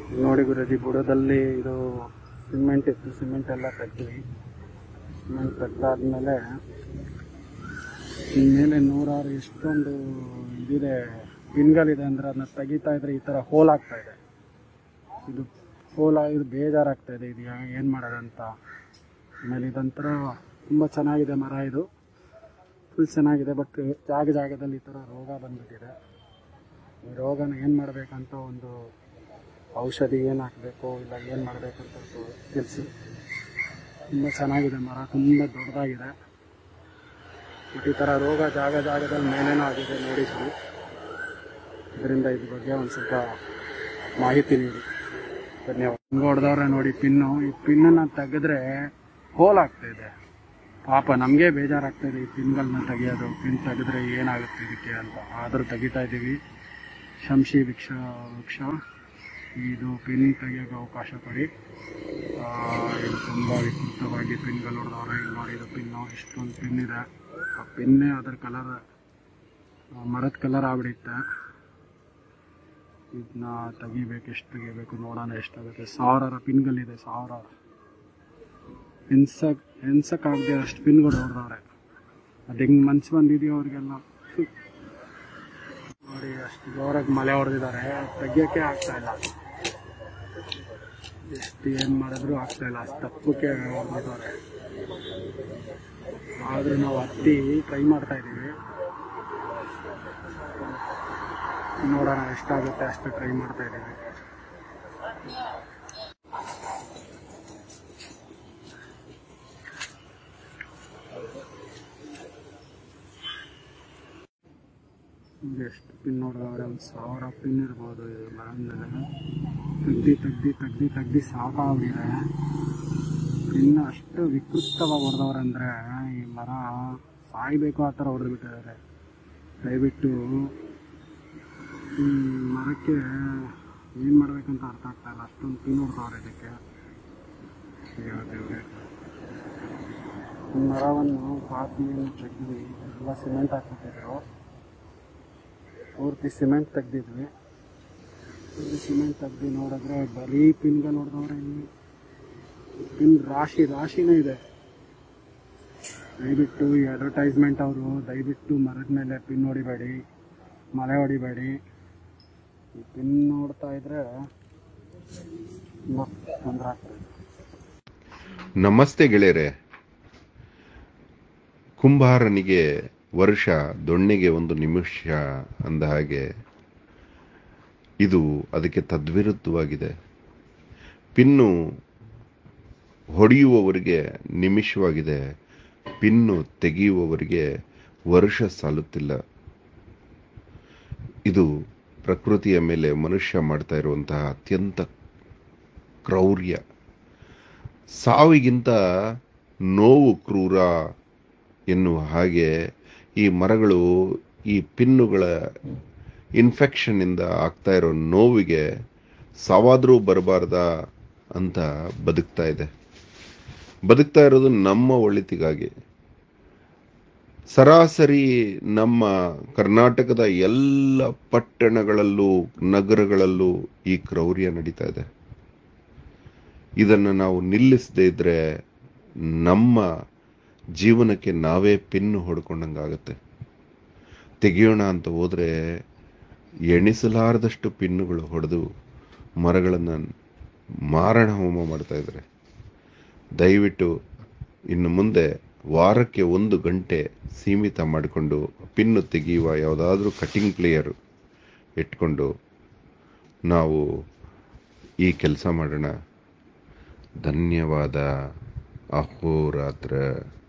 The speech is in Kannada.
ನೋಡಿ ಗುರುಜಿ ಬುಡದಲ್ಲಿ ಇದು ಸಿಮೆಂಟ್ ಇತ್ತು ಸಿಮೆಂಟ್ ಎಲ್ಲ ತೆಗ್ದ್ವಿ ಸಿಮೆಂಟ್ ತೆಗ್ದಾದ್ಮೇಲೆ ಮೇಲೆ ನೂರಾರು ಎಷ್ಟೊಂದು ಇದಿದೆ ಪಿನ್ಗಳಿದೆ ಅಂದ್ರೆ ಅದನ್ನ ತೆಗಿತಾ ಇದ್ರೆ ಈ ಥರ ಹೋಲ್ ಆಗ್ತಾ ಇದೆ ಇದು ಹೋಲ್ ಆಗಿದ್ದು ಬೇಜಾರಾಗ್ತಾ ಇದೆ ಇದು ಏನು ಮಾಡೋದಂತ ಆಮೇಲೆ ಇದೊಂಥರ ತುಂಬ ಚೆನ್ನಾಗಿದೆ ಮರ ಇದು ಫುಲ್ ಚೆನ್ನಾಗಿದೆ ಬಟ್ ಜಾಗ ಜಾಗದಲ್ಲಿ ಈ ಥರ ರೋಗ ಬಂದ್ಬಿಟ್ಟಿದೆ ಈ ರೋಗನ ಏನು ಮಾಡಬೇಕಂತ ಒಂದು ಔಷಧಿ ಏನು ಹಾಕಬೇಕು ಇಲ್ಲ ಏನು ಮಾಡಬೇಕಂತ ತಿಳಿಸಿ ತುಂಬ ಚೆನ್ನಾಗಿದೆ ಮರ ತುಂಬ ದೊಡ್ಡದಾಗಿದೆ ಬಟ್ ಈ ಥರ ರೋಗ ಜಾಗ ಜಾಗದಲ್ಲಿ ಮೇಲೇನೋ ಆಗಿದೆ ನೋಡಿದ್ವಿ ಇದರಿಂದ ಇದ್ರ ಬಗ್ಗೆ ಒಂದು ಸ್ವಲ್ಪ ಮಾಹಿತಿ ನೀಡಿ ಧನ್ಯವಾದ ಹಿಂಗೆ ಹೊಡೆದವ್ರೆ ನೋಡಿ ಪಿನ್ನು ಈ ಪಿನ್ನನ್ನು ತೆಗೆದ್ರೆ ಹೋಲ್ ಆಗ್ತಾ ಇದೆ ಪಾಪ ನಮಗೆ ಬೇಜಾರಾಗ್ತಾ ಇದೆ ಈ ಪಿನ್ಗಳನ್ನ ತೆಗಿಯೋದು ಪಿನ್ ತೆಗೆದ್ರೆ ಏನಾಗುತ್ತೆ ಇದಕ್ಕೆ ಅಂತ ಆದರೂ ತೆಗಿತಾ ಇದ್ದೀವಿ ಶಂಶಿ ವೃಕ್ಷ ವೃಕ್ಷ ಇದು ಪಿನ್ ತೆಗಿಯೋಕೆ ಅವಕಾಶ ಕೊಡಿ ಆ, ಇದು ತುಂಬ ವಿಕೃತವಾಗಿ ಪಿನ್ಗಳು ಹೊಡೆದವ್ರೆ ಇಲ್ಲಿ ನೋಡಿ ಇದು ಪಿನ್ನು ಇಷ್ಟೊಂದು ಪಿನ್ ಇದೆ ಆ ಪಿನ್ನೇ ಅದರ ಕಲರ್ ಮರದ ಕಲರ್ ಆಗ್ಬಿಡುತ್ತೆ ಇದನ್ನ ತೆಗಿಬೇಕು ಎಷ್ಟು ತೆಗಿಬೇಕು ನೋಡೋಣ ಎಷ್ಟಾಗುತ್ತೆ ಸಾವಿರಾರು ಪಿನ್ಗಳಿದೆ ಸಾವಿರ ಎನ್ಸಕ್ ಎನ್ಸಕ್ಕಾಗದೆ ಅಷ್ಟು ಪಿನ್ಗಳು ಹೊಡೆದವ್ರೆ ಅದು ಹೆಂಗೆ ಮನ್ಸು ಬಂದಿದೆಯೋ ಅವ್ರಿಗೆಲ್ಲ ನೋಡಿ ಅಷ್ಟು ಜೋರಾಗಿ ಮಳೆ ಹೊಡೆದಿದ್ದಾರೆ ತೆಗಿಯೋಕ್ಕೆ ಆಗ್ತಾ ಇಲ್ಲ ಎಷ್ಟು ಏನು ಮಾಡಿದ್ರು ಆಗ್ತಾ ಇಲ್ಲ ಅಷ್ಟು ತಪ್ಪಕ್ಕೆ ಹೊಡೆದಿದ್ದಾರೆ ಆದರೂ ನಾವು ಹತ್ತಿ ಟ್ರೈ ಮಾಡ್ತಾ ಇದ್ದೀವಿ ನೋಡೋಣ ಎಷ್ಟಾಗುತ್ತೆ ಅಷ್ಟು ಟ್ರೈ ಮಾಡ್ತಾ ಇದ್ದೀವಿ ಇದು ಎಷ್ಟು ಪಿನ್ ನೋಡಿದವ್ರೆ ಒಂದು ಸಾವಿರ ಪಿನ್ ಇರ್ಬೋದು ಇದು ಮರದ ಮೇಲೆ ತೆಗ್ದು ತೆಗ್ದು ತೆಗ್ದು ತೆಗ್ದು ಸಾಕಾಗಿದೆ ಪಿನ್ ಅಷ್ಟು ವಿಕೃತವಾಗಿ ಹೊಡೆದವ್ರೆ ಅಂದರೆ ಈ ಮರ ಸಾಯ್ಬೇಕು ಆ ಥರ ಹೊಡೆದು ಬಿಟ್ಟಿದ್ದಾರೆ ದಯವಿಟ್ಟು ಈ ಮರಕ್ಕೆ ಏನು ಮಾಡ್ಬೇಕಂತ ಅರ್ಥ ಆಗ್ತಾ ಇಲ್ಲ ಅಷ್ಟೊಂದು ಪಿನ್ ಹೊಡೆದವ್ರೆ ಇದಕ್ಕೆ ಅಯ್ಯೋ ದೇವ್ರೆ. ಈ ಮರವನ್ನು ಪಾತಿಯನ್ನು ತೆಗ್ದ್ವಿ ಎಲ್ಲ ಸಿಮೆಂಟ್ ಹಾಕ್ಬಿಟ್ಟಿದ್ರು ಪೂರ್ತಿ ಸಿಮೆಂಟ್ ತೆಗ್ದಿದ್ವಿ ಇಲ್ಲಿ ಸಿಮೆಂಟ್ ತೆಗ್ದು ನೋಡಿದ್ರೆ ಬರೀ ಪಿನ್ಗಳು ನೋಡಿದವ್ರೆ ಇಲ್ಲಿ ಪಿನ್ ರಾಶಿ ರಾಶಿನೇ ಇದೆ ದಯವಿಟ್ಟು ಈ ಅಡ್ವರ್ಟೈಸ್ಮೆಂಟ್ ಅವರು ದಯವಿಟ್ಟು ಮರದ ಮೇಲೆ ಪಿನ್ ಹೊಡಿಬೇಡಿ ಮಳೆ ಹೊಡಿಬೇಡಿ ಈ ಪಿನ್ ನೋಡ್ತಾ ಇದ್ರೆ ತುಂಬ ತೊಂದರೆ ಆಗ್ತದೆ ನಮಸ್ತೆ ಗೆಳೆಯರೆ ಕುಂಬಾರನಿಗೆ ವರ್ಷ ದೊಣ್ಣೆಗೆ ಒಂದು ನಿಮಿಷ ಅಂದ ಹಾಗೆ ಇದು ಅದಕ್ಕೆ ತದ್ವಿರುದ್ಧವಾಗಿದೆ ಪಿನ್ನು ಹೊಡೆಯುವವರಿಗೆ ನಿಮಿಷವಾಗಿದೆ ಪಿನ್ನು ತೆಗೆಯುವವರಿಗೆ ವರ್ಷ ಸಾಲುತ್ತಿಲ್ಲ ಇದು ಪ್ರಕೃತಿಯ ಮೇಲೆ ಮನುಷ್ಯ ಮಾಡ್ತಾ ಇರುವಂತಹ ಅತ್ಯಂತ ಕ್ರೌರ್ಯ ಸಾವಿಗಿಂತ ನೋವು ಕ್ರೂರ ಎನ್ನುವ ಹಾಗೆ ಈ ಮರಗಳು ಈ ಪಿನ್ನುಗಳ ಇನ್ಫೆಕ್ಷನ್ನಿಂದ ಆಗ್ತಾ ಇರೋ ನೋವಿಗೆ ಸಾವಾದರೂ ಬರಬಾರ್ದ ಅಂತ ಬದುಕ್ತಾ ಇದೆ ಬದುಕ್ತಾ ಇರೋದು ನಮ್ಮ ಒಳಿತಿಗಾಗಿ ಸರಾಸರಿ ನಮ್ಮ ಕರ್ನಾಟಕದ ಎಲ್ಲ ಪಟ್ಟಣಗಳಲ್ಲೂ ನಗರಗಳಲ್ಲೂ ಈ ಕ್ರೌರ್ಯ ನಡೀತಾ ಇದೆ ಇದನ್ನು ನಾವು ನಿಲ್ಲಿಸದೇ ಇದ್ರೆ ನಮ್ಮ ಜೀವನಕ್ಕೆ ನಾವೇ ಪಿನ್ನು ಹೊಡ್ಕೊಂಡಂಗಾಗತ್ತೆ ತೆಗೆಯೋಣ ಅಂತ ಹೋದ್ರೆ ಎಣಿಸಲಾರದಷ್ಟು ಪಿನ್ನುಗಳು ಹೊಡೆದು ಮರಗಳನ್ನು ಮಾರಣ ಹೋಮ ಮಾಡ್ತಾ ಇದ್ದಾರೆ ದಯವಿಟ್ಟು ಇನ್ನು ಮುಂದೆ ವಾರಕ್ಕೆ ಒಂದು ಗಂಟೆ ಸೀಮಿತ ಮಾಡಿಕೊಂಡು ಪಿನ್ನು ತೆಗೆಯುವ ಯಾವುದಾದ್ರೂ ಕಟಿಂಗ್ ಪ್ಲೇಯರು ಇಟ್ಕೊಂಡು ನಾವು ಈ ಕೆಲಸ ಮಾಡೋಣ ಧನ್ಯವಾದ ಅಹೋರಾತ್ರ